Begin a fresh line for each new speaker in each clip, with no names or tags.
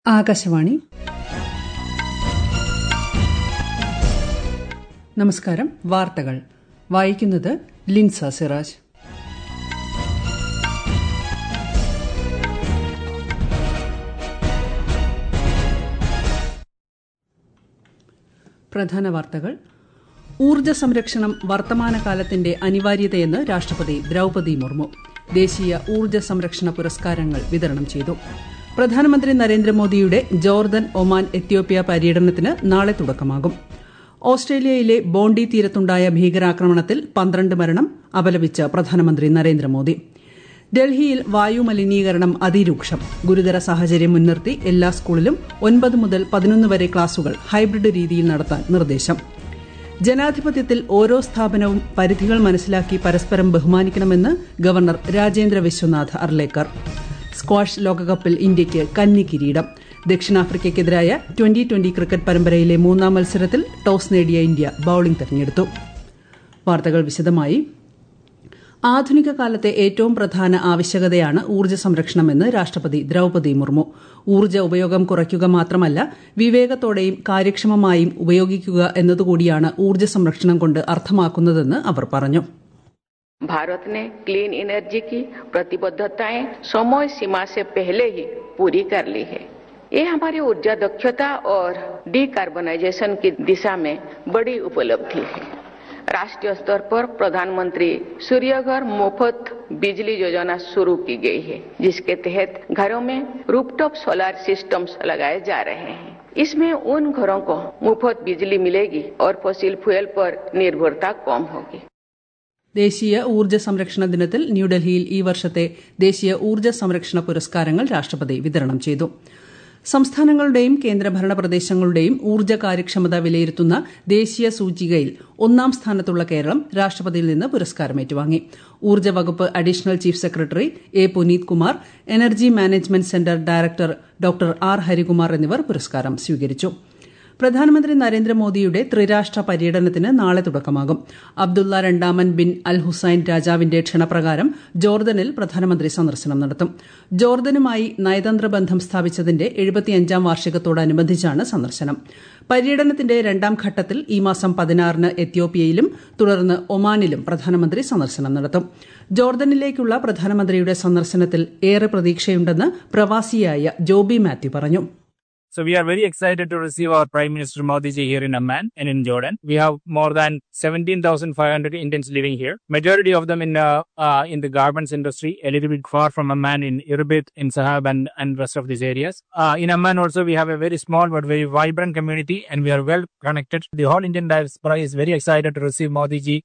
ആകാശവാണി നമസ്കാരം വാർത്തകൾ വായിക്കുന്നത് ലിൻസ സിറാജ് പ്രധാന വാർത്തകൾ ഊർജ്ജ സംരക്ഷണം വർത്തമാനകാലത്തിന്റെ അനിവാര്യതയെന്ന് രാഷ്ട്രപതി ദ്രൌപതി മുർമു ദേശീയ ഊർജ്ജ സംരക്ഷണ പുരസ്കാരങ്ങൾ വിതരണം ചെയ്തു പ്രധാനമന്ത്രി നരേന്ദ്രമോദിയുടെ ജോർദൻ ഒമാൻ എത്യോപ്യ പര്യടനത്തിന് നാളെ തുടക്കമാകും ഓസ്ട്രേലിയയിലെ ബോണ്ടി തീരത്തുണ്ടായ ഭീകരാക്രമണത്തിൽ പന്ത്രണ്ട് മരണം അപലപിച്ച് പ്രധാനമന്ത്രി നരേന്ദ്രമോദി ഡൽഹിയിൽ വായുമലിനീകരണം അതിരൂക്ഷം ഗുരുതര സാഹചര്യം മുൻനിർത്തി എല്ലാ സ്കൂളിലും ഒൻപത് മുതൽ പതിനൊന്ന് വരെ ക്ലാസുകൾ ഹൈബ്രിഡ് രീതിയിൽ നടത്താൻ നിർദ്ദേശം ജനാധിപത്യത്തിൽ ഓരോ സ്ഥാപനവും പരിധികൾ മനസ്സിലാക്കി പരസ്പരം ബഹുമാനിക്കണമെന്ന് ഗവർണർ രാജേന്ദ്ര വിശ്വനാഥ് അർലേക്കർ സ്ക്വാഷ് ലോകകപ്പിൽ ഇന്ത്യയ്ക്ക് കന്നി കിരീടം ദക്ഷിണാഫ്രിക്കയ്ക്കെതിരായ ട്വന്റി ട്വന്റി ക്രിക്കറ്റ് പരമ്പരയിലെ മൂന്നാം മത്സരത്തിൽ ടോസ് നേടിയ ഇന്ത്യ ബൌളിംഗ് തെരഞ്ഞെടുത്തു വാർത്തകൾ വിശദമായി ആധുനിക കാലത്തെ ഏറ്റവും പ്രധാന ആവശ്യകതയാണ് ഊർജ്ജ സംരക്ഷണമെന്ന് രാഷ്ട്രപതി ദ്രൌപതി മുർമു ഊർജ്ജ ഉപയോഗം കുറയ്ക്കുക മാത്രമല്ല വിവേകത്തോടെയും കാര്യക്ഷമമായും ഉപയോഗിക്കുക എന്നതുകൂടിയാണ് ഊർജ്ജ സംരക്ഷണം കൊണ്ട് അർത്ഥമാക്കുന്നതെന്ന് അവർ പറഞ്ഞു
भारत ने क्लीन एनर्जी की प्रतिबद्धताएं समय सीमा से पहले ही पूरी कर ली है ये हमारी ऊर्जा दक्षता और डिकार्बनाइजेशन की दिशा में बड़ी उपलब्धि है राष्ट्रीय स्तर पर प्रधानमंत्री सूर्यघर मुफ्त बिजली योजना शुरू की गई है जिसके तहत घरों में रूपटॉप सोलर सिस्टम्स लगाए जा रहे हैं इसमें उन घरों को मुफ्त बिजली मिलेगी और फॉसिल फ्यूल पर निर्भरता कम होगी
ദേശീയ ഊർജ്ജ സംരക്ഷണ ദിനത്തിൽ ന്യൂഡൽഹിയിൽ ഈ വർഷത്തെ ദേശീയ ഊർജ്ജ സംരക്ഷണ പുരസ്കാരങ്ങൾ രാഷ്ട്രപതി വിതരണം ചെയ്തു സംസ്ഥാനങ്ങളുടെയും കേന്ദ്രഭരണ പ്രദേശങ്ങളുടെയും ഊർജ്ജ കാര്യക്ഷമത വിലയിരുത്തുന്ന ദേശീയ സൂചികയിൽ ഒന്നാം സ്ഥാനത്തുള്ള കേരളം രാഷ്ട്രപതിയിൽ നിന്ന് പുരസ്കാരം ഏറ്റുവാങ്ങി ഊർജ്ജ വകുപ്പ് additional chief secretary A Puneet Kumar energy management centre director doctor R Harikumar എന്നിവർ പുരസ്കാരം സ്വീകരിച്ചു പ്രധാനമന്ത്രി നരേന്ദ്രമോദിയുടെ ത്രിരാഷ്ട്ര പര്യടനത്തിന് നാളെ തുടക്കമാകും അബ്ദുള്ള രണ്ടാമൻ ബിൻ അൽ ഹുസൈൻ രാജാവിന്റെ ക്ഷണപ്രകാരം ജോർദനിൽ പ്രധാനമന്ത്രി സന്ദർശനം നടത്തും ജോർദനുമായി നയതന്ത്ര ബന്ധം സ്ഥാപിച്ചതിന്റെ എഴുപത്തിയഞ്ചാം വാർഷികത്തോടനുബന്ധിച്ചാണ് സന്ദർശനം പര്യടനത്തിന്റെ രണ്ടാം ഘട്ടത്തിൽ ഈ മാസം പതിനാറിന് എത്യോപ്യയിലും തുടർന്ന് ഒമാനിലും പ്രധാനമന്ത്രി സന്ദർശനം നടത്തും ജോർദനിലേക്കുള്ള പ്രധാനമന്ത്രിയുടെ സന്ദർശനത്തിൽ ഏറെ പ്രതീക്ഷയുണ്ടെന്ന് പ്രവാസിയായ ജോബി മാത്യു പറഞ്ഞു
So we are very excited to receive our Prime Minister Modi ji here in Amman and in Jordan. We have more than 17,500 Indians living here. Majority of them in uh, uh, in the garments industry, a little bit far from Amman in Irbit, in Sahab and, and rest of these areas. Uh, in Amman also we have a very small but very vibrant community and we are well connected. The whole Indian diaspora is very excited to receive Modi ji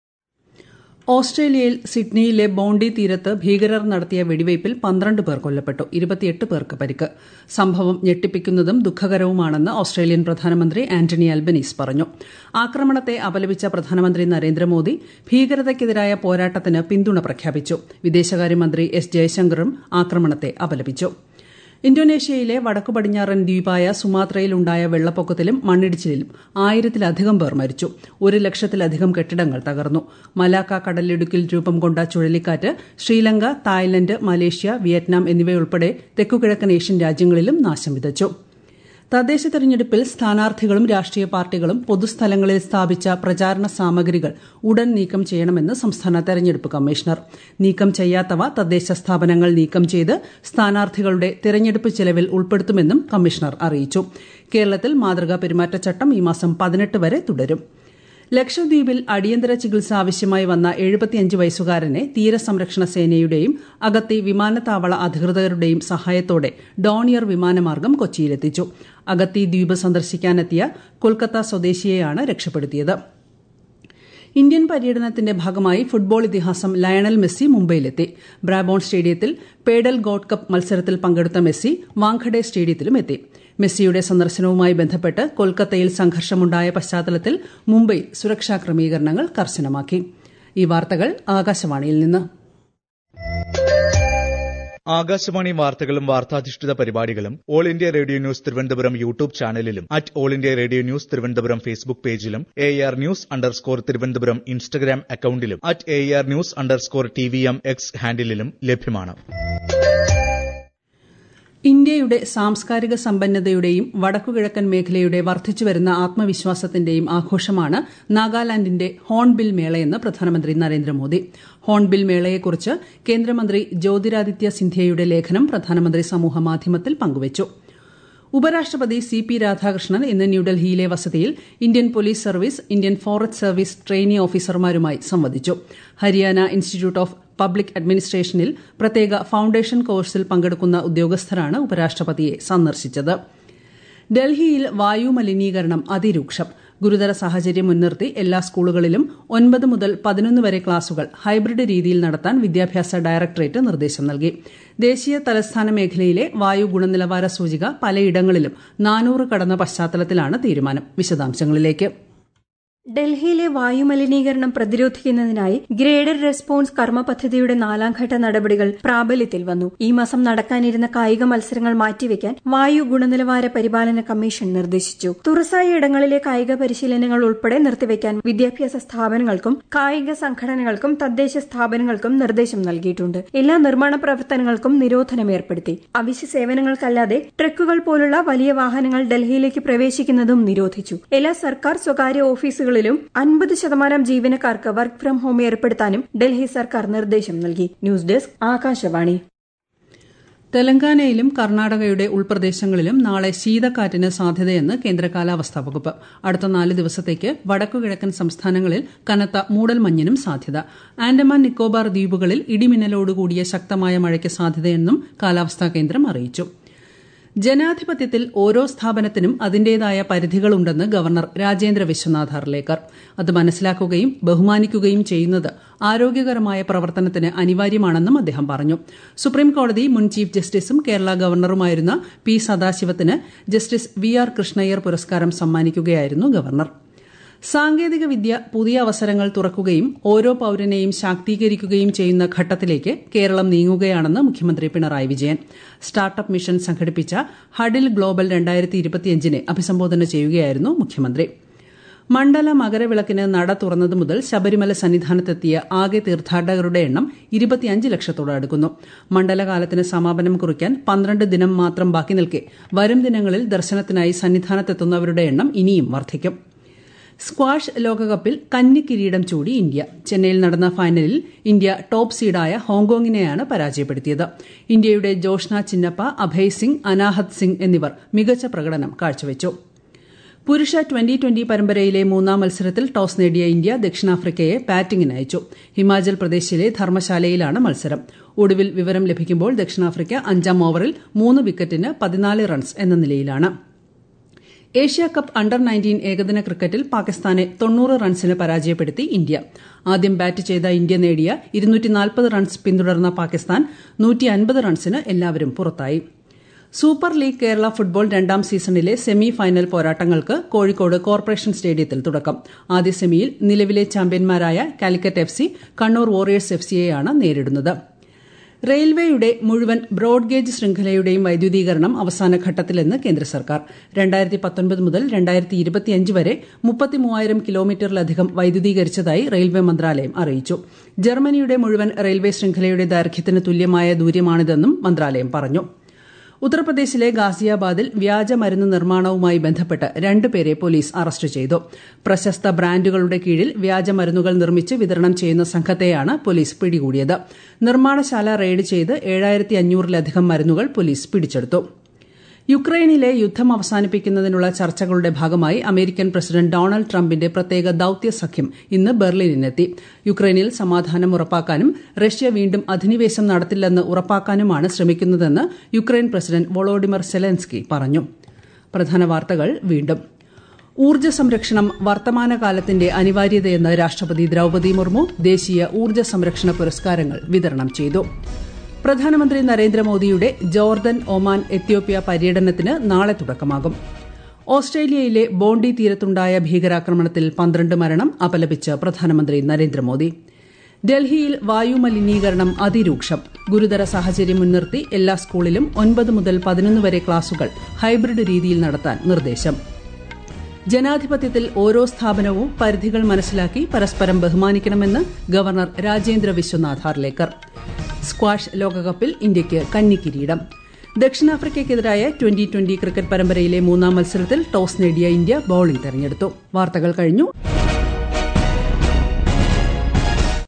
ഓസ്ട്രേലിയയിൽ സിഡ്നിയിലെ Bondi തീരത്ത് ഭീകരർ നടത്തിയ വെടിവയ്പിൽ പന്ത്രണ്ട് പേർ കൊല്ലപ്പെട്ടു ഇരുപത്തിയെട്ട് പേർക്ക് പരിക്ക് സംഭവം ഞെട്ടിപ്പിക്കുന്നതും ദുഃഖകരവുമാണെന്ന് ഓസ്ട്രേലിയൻ പ്രധാനമന്ത്രി ആന്റണി അൽബനീസ് പറഞ്ഞു ആക്രമണത്തെ അപലപിച്ച പ്രധാനമന്ത്രി നരേന്ദ്രമോദി ഭീകരതയ്ക്കെതിരായ പോരാട്ടത്തിന് പിന്തുണ പ്രഖ്യാപിച്ചു വിദേശകാര്യമന്ത്രി എസ് ജയശങ്കറും ആക്രമണത്തെ അപലപിച്ചു ഇന്തോനേഷ്യയിലെ വടക്കു പടിഞ്ഞാറൻ ദ്വീപായ സുമാത്രയിലുണ്ടായ വെള്ളപ്പൊക്കത്തിലും മണ്ണിടിച്ചിലിലും ആയിരത്തിലധികം പേർ മരിച്ചു ഒരു ലക്ഷത്തിലധികം കെട്ടിടങ്ങൾ തകർന്നു മലാക്ക കടലിടുക്കിൽ രൂപം കൊണ്ട ചുഴലിക്കാറ്റ് ശ്രീലങ്ക തായ്ലൻഡ് മലേഷ്യ വിയറ്റ്നാം എന്നിവയുൾപ്പെടെ തെക്കുകിഴക്കൻ ഏഷ്യൻ രാജ്യങ്ങളിലും നാശം വിതച്ചു തദ്ദേശ തെരഞ്ഞെടുപ്പിൽ സ്ഥാനാർത്ഥികളും രാഷ്ട്രീയ പാർട്ടികളും പൊതുസ്ഥലങ്ങളിൽ സ്ഥാപിച്ച പ്രചാരണ സാമഗ്രികൾ ഉടൻ നീക്കം ചെയ്യണമെന്ന് സംസ്ഥാന തെരഞ്ഞെടുപ്പ് കമ്മീഷണർ നീക്കം ചെയ്യാത്തവ തദ്ദേശ സ്ഥാപനങ്ങൾ നീക്കം ചെയ്ത് സ്ഥാനാർത്ഥികളുടെ തെരഞ്ഞെടുപ്പ് ചെലവിൽ ഉൾപ്പെടുത്തുമെന്നും കമ്മീഷണർ അറിയിച്ചു കേരളത്തിൽ മാതൃകാ പെരുമാറ്റച്ചട്ടം ഈ മാസം പതിനെട്ട് വരെ തുടരും ലക്ഷദ്വീപിൽ അടിയന്തര ചികിത്സ ആവശ്യമായി വന്ന എഴുപത്തിയഞ്ച് വയസ്സുകാരനെ തീരസംരക്ഷണ സേനയുടെയും അഗത്തി വിമാനത്താവള അധികൃതരുടെയും സഹായത്തോടെ ഡോണിയർ വിമാനമാർഗം കൊച്ചിയിലെത്തിച്ചു അഗത്തി ദ്വീപ് സന്ദർശിക്കാനെത്തിയ കൊൽക്കത്ത സ്വദേശിയെയാണ് രക്ഷപ്പെടുത്തിയത് ഇന്ത്യൻ പര്യടനത്തിന്റെ ഭാഗമായി ഫുട്ബോൾ ഇതിഹാസം ലയണൽ മെസ്സി മുംബൈയിലെത്തി ബ്രാബോൺ സ്റ്റേഡിയത്തിൽ പേഡൽ ഗോഡ് കപ്പ് മത്സരത്തിൽ പങ്കെടുത്ത മെസ്സി വാങ്കഡെ സ്റ്റേഡിയത്തിലും എത്തി മെസ്സിയുടെ സന്ദർശനവുമായി ബന്ധപ്പെട്ട് കൊൽക്കത്തയിൽ സംഘർഷമുണ്ടായ പശ്ചാത്തലത്തിൽ മുംബൈ സുരക്ഷാ ക്രമീകരണങ്ങൾ കർശനമാക്കി ഈ വാർത്തകൾ ആകാശവാണിയിൽ നിന്ന്
ആകാശവാണി വാർത്തകളും വാർത്താധിഷ്ഠിത പരിപാടികളും All India Radio News Thiruvananthapuram YouTube ചാനലിലും at All India Radio News Thiruvananthapuram Facebook പേജിലും A R news underscore Thiruvananthapuram Instagram അക്കൌണ്ടിലും at A R news underscore T V M X ഹാൻഡിലും ലഭ്യമാണ്
ഇന്ത്യയുടെ സാംസ്കാരിക സമ്പന്നതയുടെയും വടക്കുകിഴക്കൻ മേഖലയുടെ വർദ്ധിച്ചുവരുന്ന ആത്മവിശ്വാസത്തിന്റെയും ആഘോഷമാണ് നാഗാലാൻഡിന്റെ ഹോൺബിൽ മേളയെന്ന് പ്രധാനമന്ത്രി നരേന്ദ്രമോദി ഹോൺബിൽ മേളയെക്കുറിച്ച് കേന്ദ്രമന്ത്രി ജ്യോതിരാദിത്യ സിന്ധ്യയുടെ ലേഖനം പ്രധാനമന്ത്രി സമൂഹമാധ്യമത്തിൽ പങ്കുവച്ചു ഉപരാഷ്ട്രപതി സി പി രാധാകൃഷ്ണൻ ഇന്ന് ന്യൂഡൽഹിയിലെ വസതിയിൽ Indian police service Indian forest service trainee ഓഫീസർമാരുമായി സംവദിച്ചു ഹരിയാന ഇൻസ്റ്റിറ്റ്യൂട്ട് ഓഫ് പബ്ലിക് അഡ്മിനിസ്ട്രേഷനിൽ പ്രത്യേക ഫൌണ്ടേഷൻ കോഴ്സിൽ പങ്കെടുക്കുന്ന ഉദ്യോഗസ്ഥരാണ് ഉപരാഷ്ട്രപതിയെ സന്ദർശിച്ചത് ഡൽഹിയിൽ വായു മലിനീകരണം അതിരൂക്ഷം ഗുരുതര സാഹചര്യം മുൻനിർത്തി എല്ലാ സ്കൂളുകളിലും ഒൻപത് മുതൽ പതിനൊന്ന് വരെ ക്ലാസുകൾ ഹൈബ്രിഡ് രീതിയിൽ നടത്താൻ വിദ്യാഭ്യാസ ഡയറക്ടറേറ്റ് നിർദ്ദേശം നൽകി ദേശീയ തലസ്ഥാന മേഖലയിലെ വായു ഗുണനിലവാര സൂചിക പലയിടങ്ങളിലും നാനൂറ് കടന്ന പശ്ചാത്തലത്തിലാണ് തീരുമാനം വിശദാംശങ്ങളിലേക്ക്
ഡൽഹിയിലെ വായുമലിനീകരണം പ്രതിരോധിക്കുന്നതിനായി ഗ്രേഡഡ് റെസ്പോൺസ് കർമ്മ പദ്ധതിയുടെ നാലാംഘട്ട നടപടികൾ പ്രാബല്യത്തിൽ വന്നു ഈ മാസം നടക്കാനിരുന്ന കായിക മത്സരങ്ങൾ മാറ്റിവെക്കാൻ വായു ഗുണനിലവാര പരിപാലന കമ്മീഷൻ നിർദ്ദേശിച്ചു തുറസായ ഇടങ്ങളിലെ കായിക പരിശീലനങ്ങൾ ഉൾപ്പെടെ നിർത്തിവെക്കാൻ വിദ്യാഭ്യാസ സ്ഥാപനങ്ങൾക്കും കായിക സംഘടനകൾക്കും തദ്ദേശ സ്ഥാപനങ്ങൾക്കും നിർദ്ദേശം നൽകിയിട്ടുണ്ട് എല്ലാ നിർമ്മാണ പ്രവർത്തനങ്ങൾക്കും നിരോധനം ഏർപ്പെടുത്തി അവശ്യ സേവനങ്ങൾക്കല്ലാതെ ട്രക്കുകൾ പോലുള്ള വലിയ വാഹനങ്ങൾ ഡൽഹിയിലേക്ക് പ്രവേശിക്കുന്നതും നിരോധിച്ചു എല്ലാ സർക്കാർ സ്വകാര്യ ഓഫീസുകൾ ഓഫീസുകളിലും അൻപത് ശതമാനം ജീവനക്കാർക്ക് വർക്ക് ഫ്രം ഹോം ഏർപ്പെടുത്താനും ഡൽഹി സർക്കാർ നിർദ്ദേശം നൽകി ന്യൂസ് ഡെസ്ക് ആകാശവാണി
തെലങ്കാനയിലും കർണാടകയുടെ ഉൾപ്രദേശങ്ങളിലും നാളെ ശീതക്കാറ്റിന് സാധ്യതയെന്ന് കേന്ദ്ര കാലാവസ്ഥാ വകുപ്പ് അടുത്ത നാല് ദിവസത്തേക്ക് വടക്കുകിഴക്കൻ സംസ്ഥാനങ്ങളിൽ കനത്ത മൂടൽമഞ്ഞിനും സാധ്യത ആൻഡമാൻ നിക്കോബാർ ദ്വീപുകളിൽ ഇടിമിന്നലോടുകൂടിയ ശക്തമായ മഴയ്ക്ക് സാധ്യതയെന്നും കാലാവസ്ഥാ കേന്ദ്രം അറിയിച്ചു ജനാധിപത്യത്തിൽ ഓരോ സ്ഥാപനത്തിനും അതിന്റേതായ പരിധികളുണ്ടെന്ന് ഗവർണർ രാജേന്ദ്ര വിശ്വനാഥ് ഹർലേക്കർ അത് മനസ്സിലാക്കുകയും ബഹുമാനിക്കുകയും ചെയ്യുന്നത് ആരോഗ്യകരമായ പ്രവർത്തനത്തിന് അനിവാര്യമാണെന്നും അദ്ദേഹം പറഞ്ഞു സുപ്രീംകോടതി മുൻ ചീഫ് ജസ്റ്റിസും കേരള ഗവർണറുമായിരുന്ന പി സദാശിവത്തിന് ജസ്റ്റിസ് വി ആർ കൃഷ്ണയ്യർ പുരസ്കാരം സമ്മാനിക്കുകയായിരുന്നു ഗവർണർ സാങ്കേതിക വിദ്യ പുതിയ അവസരങ്ങൾ തുറക്കുകയും ഓരോ പൌരനെയും ശാക്തീകരിക്കുകയും ചെയ്യുന്ന ഘട്ടത്തിലേക്ക് കേരളം നീങ്ങുകയാണെന്ന് മുഖ്യമന്ത്രി പിണറായി വിജയൻ സ്റ്റാർട്ടപ്പ് മിഷൻ സംഘടിപ്പിച്ച ഹഡിൽ ഗ്ലോബൽ രണ്ടായിരത്തി ഇരുപത്തിയഞ്ചിനെ അഭിസംബോധന ചെയ്യുകയായിരുന്നു മുഖ്യമന്ത്രി മണ്ഡല മകരവിളക്കിന് നട തുറന്നതു മുതൽ ശബരിമല സന്നിധാനത്തെത്തിയ ആകെ തീർത്ഥാടകരുടെ എണ്ണം ഇരുപത്തിയഞ്ച് ലക്ഷത്തോട് അടുക്കുന്നു മണ്ഡലകാലത്തിന് സമാപനം കുറിക്കാൻ പന്ത്രണ്ട് ദിനം മാത്രം ബാക്കി നിൽക്കെ വരും ദിനങ്ങളിൽ ദർശനത്തിനായി സന്നിധാനത്തെത്തുന്നവരുടെ എണ്ണം ഇനിയും വർദ്ധിക്കും സ്ക്വാഷ് ലോകകപ്പിൽ കന്നി കിരീടം ചൂടി ഇന്ത്യ ചെന്നൈയിൽ നടന്ന ഫൈനലിൽ ഇന്ത്യ ടോപ്പ് സീഡായ ഹോങ്കോങ്ങിനെയാണ് പരാജയപ്പെടുത്തിയത് ഇന്ത്യയുടെ ജോഷ്ന ചിന്നപ്പ അഭയ് സിംഗ് അനാഹത് സിംഗ് എന്നിവർ മികച്ച പ്രകടനം കാഴ്ചവച്ചു പുരുഷ ട്വന്റി ട്വന്റി പരമ്പരയിലെ മൂന്നാം മത്സരത്തിൽ ടോസ് നേടിയ ഇന്ത്യ ദക്ഷിണാഫ്രിക്കയെ ബാറ്റിംഗിന് അയച്ചു ഹിമാചൽ പ്രദേശിലെ ധർമ്മശാലയിലാണ് മത്സരം ഒടുവിൽ വിവരം ലഭിക്കുമ്പോൾ ദക്ഷിണാഫ്രിക്ക അഞ്ചാം ഓവറിൽ മൂന്ന് വിക്കറ്റിന് പതിനാല് റൺസ് എന്ന നിലയിലാണ് ഏഷ്യ കപ്പ് അണ്ടർ നയൻറ്റീൻ ഏകദിന ക്രിക്കറ്റിൽ പാകിസ്ഥാനെ തൊണ്ണൂറ് റൺസിന് പരാജയപ്പെടുത്തി ഇന്ത്യ ആദ്യം ബാറ്റ് ചെയ്ത ഇന്ത്യ നേടിയ ഇരുന്നൂറ്റിനാൽപ്പത് റൺസ് പിന്തുടർന്ന പാകിസ്ഥാൻ നൂറ്റി അൻപത് റൺസിന് എല്ലാവരും പുറത്തായി സൂപ്പർ ലീഗ് കേരള ഫുട്ബോൾ രണ്ടാം സീസണിലെ സെമി ഫൈനൽ പോരാട്ടങ്ങൾക്ക് കോഴിക്കോട് കോർപ്പറേഷൻ സ്റ്റേഡിയത്തിൽ തുടക്കം ആദ്യ സെമിയിൽ നിലവിലെ ചാമ്പ്യന്മാരായ Calicut F C Kannur warriors F സിയെയാണ് നേരിടുന്നത് റെയിൽവേയുടെ മുഴുവൻ ബ്രോഡ്ഗേജ് ശൃംഖലയുടെയും വൈദ്യുതീകരണം അവസാന ഘട്ടത്തിലെന്ന് കേന്ദ്ര സർക്കാർ രണ്ടായിരത്തി പത്തൊൻപത് മുതൽ രണ്ടായിരത്തി ഇരുപത്തിയഞ്ച് വരെ മുപ്പത്തിമൂവായിരം കിലോമീറ്ററിലധികം വൈദ്യുതീകരിച്ചതായി റെയിൽവേ മന്ത്രാലയം അറിയിച്ചു ജർമ്മനിയുടെ മുഴുവൻ റെയിൽവേ ശൃംഖലയുടെ ദൈർഘ്യത്തിന് തുല്യമായ ദൂരമാണിതെന്നും മന്ത്രാലയം പറഞ്ഞു ഉത്തർപ്രദേശിലെ ഗാസിയാബാദിൽ വ്യാജമരുന്ന് നിർമ്മാണവുമായി ബന്ധപ്പെട്ട് രണ്ടുപേരെ പോലീസ് അറസ്റ്റ് ചെയ്തു പ്രശസ്ത ബ്രാൻഡുകളുടെ കീഴിൽ വ്യാജമരുന്നുകൾ നിർമ്മിച്ച് വിതരണം ചെയ്യുന്ന സംഘത്തെയാണ് പോലീസ് പിടികൂടിയത് നിർമ്മാണശാല റെയ്ഡ് ചെയ്ത് ഏഴായിരത്തി അഞ്ഞൂറിലധികം മരുന്നുകൾ പോലീസ് പിടിച്ചെടുത്തു യുക്രൈനിലെ യുദ്ധം അവസാനിപ്പിക്കുന്നതിനുള്ള ചർച്ചകളുടെ ഭാഗമായി അമേരിക്കൻ പ്രസിഡന്റ് ഡൊണാൾഡ് ട്രംപിന്റെ പ്രത്യേക ദൌത്യ സഖ്യം ഇന്ന് ബെർലിനിലെത്തി യുക്രൈനിൽ സമാധാനം ഉറപ്പാക്കാനും റഷ്യ വീണ്ടും അധിനിവേശം നടത്തില്ലെന്ന് ഉറപ്പാക്കാനുമാണ് ശ്രമിക്കുന്നതെന്ന് യുക്രൈൻ പ്രസിഡന്റ് വൊളോഡിമർ സെലൻസ്കി പറഞ്ഞു പ്രധാന വാർത്തകൾ വീണ്ടും ഊർജ്ജ സംരക്ഷണം വർത്തമാനകാലത്തിന്റെ അനിവാര്യതയെന്ന് രാഷ്ട്രപതി ദ്രൌപദി മുർമു ദേശീയ ഊർജ്ജ സംരക്ഷണ പുരസ്കാരങ്ങൾ വിതരണം ചെയ്തു പ്രധാനമന്ത്രി നരേന്ദ്രമോദിയുടെ ജോർദൻ ഒമാൻ എത്യോപ്യ പര്യടനത്തിന് നാളെ തുടക്കമാകും ഓസ്ട്രേലിയയിലെ ബോണ്ടി തീരത്തുണ്ടായ ഭീകരാക്രമണത്തിൽ പന്ത്രണ്ട് മരണം അപലപിച്ച് പ്രധാനമന്ത്രി നരേന്ദ്രമോദി ഡൽഹിയിൽ വായുമലിനീകരണം അതിരൂക്ഷം ഗുരുതര സാഹചര്യം മുൻനിർത്തി എല്ലാ സ്കൂളിലും ഒൻപത് മുതൽ പതിനൊന്ന് വരെ ക്ലാസുകൾ ഹൈബ്രിഡ് രീതിയിൽ നടത്താൻ നിർദ്ദേശം ജനാധിപത്യത്തിൽ ഓരോ സ്ഥാപനവും പരിധികൾ മനസ്സിലാക്കി പരസ്പരം ബഹുമാനിക്കണമെന്ന് ഗവർണർ രാജേന്ദ്ര വിശ്വനാഥ് ഹാർലേക്കർ സ്ക്വാഷ് ലോകകപ്പിൽ ഇന്ത്യയ്ക്ക് കന്നിക്കിരീടം ദക്ഷിണാഫ്രിക്കയ്ക്കെതിരായ ട്വന്റി ട്വന്റി ക്രിക്കറ്റ് പരമ്പരയിലെ മൂന്നാം മത്സരത്തിൽ ടോസ് നേടിയ ഇന്ത്യ ബൌളിംഗ് തെരഞ്ഞെടുത്തു വാർത്തകൾ കഴിഞ്ഞു